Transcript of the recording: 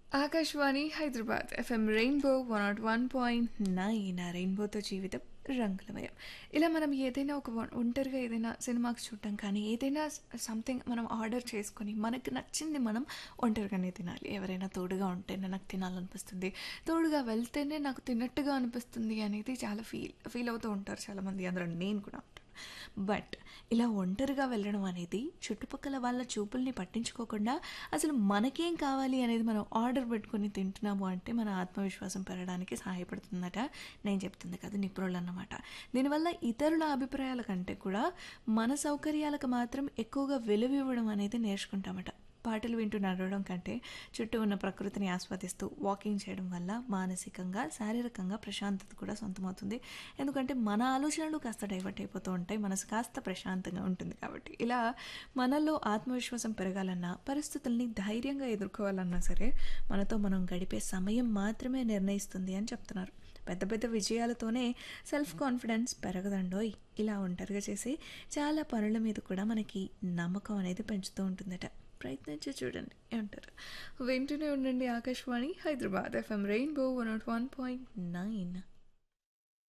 Akashvani Hyderabad FM rainbow one naught one point nine ఆ రెయిన్బోతో జీవితం రంగులమయం ఇలా మనం ఏదైనా ఒక ఒం- ఒంటరిగా ఏదైనా సినిమాకి చూడటం కానీ ఏదైనా సంథింగ్ మనం ఆర్డర్ చేసుకొని మనకు నచ్చింది మనం ఒంటరిగానే తినాలి ఎవరైనా తోడుగా ఉంటేనే నాకు తినాలనిపిస్తుంది తోడుగా వెళ్తేనే నాకు తిన్నట్టుగా అనిపిస్తుంది అనేది చాలా ఫీల్ ఫీల్ అవుతూ ఉంటారు చాలామంది అందులో నేను కూడా ఉంటాను బట్ ఇలా ఒంటరిగా వెళ్ళడం అనేది చుట్టుపక్కల వాళ్ళ చూపుల్ని పట్టించుకోకుండా అసలు మనకేం కావాలి అనేది మనం ఆర్డర్ పెట్టుకొని తింటున్నాము అంటే మన ఆత్మవిశ్వాసం పెరగడానికి సహాయపడుతుందట నేను చెప్తుంది కాదు నిపుణులు అన్నమాట దీనివల్ల ఇతరుల అభిప్రాయాల కంటే కూడా మన సౌకర్యాలకు మాత్రం ఎక్కువగా విలువ ఇవ్వడం అనేది నేర్చుకుంటామట పాటలు వింటూ నడవడం కంటే చుట్టూ ఉన్న ప్రకృతిని ఆస్వాదిస్తూ వాకింగ్ చేయడం వల్ల మానసికంగా శారీరకంగా ప్రశాంతత కూడా సొంతమవుతుంది ఎందుకంటే మన ఆలోచనలు కాస్త డైవర్ట్ అయిపోతూ ఉంటాయి మనసు కాస్త ప్రశాంతంగా ఉంటుంది కాబట్టి ఇలా మనలో ఆత్మవిశ్వాసం పెరగాలన్నా పరిస్థితుల్ని ధైర్యంగా ఎదుర్కోవాలన్నా సరే మనతో మనం గడిపే సమయం మాత్రమే నిర్ణయిస్తుంది అని చెప్తున్నారు పెద్ద పెద్ద విజయాలతోనే సెల్ఫ్ కాన్ఫిడెన్స్ పెరగదండోయ్ ఇలా ఒంటరిగా చేసి చాలా పనుల మీద కూడా మనకి నమ్మకం అనేది పెంచుతూ ఉంటుందట ప్రయత్నించి చూడండి ఏమంటారు వింటూనే ఉండండి Akashvani Hyderabad FM rainbow one naught one point nine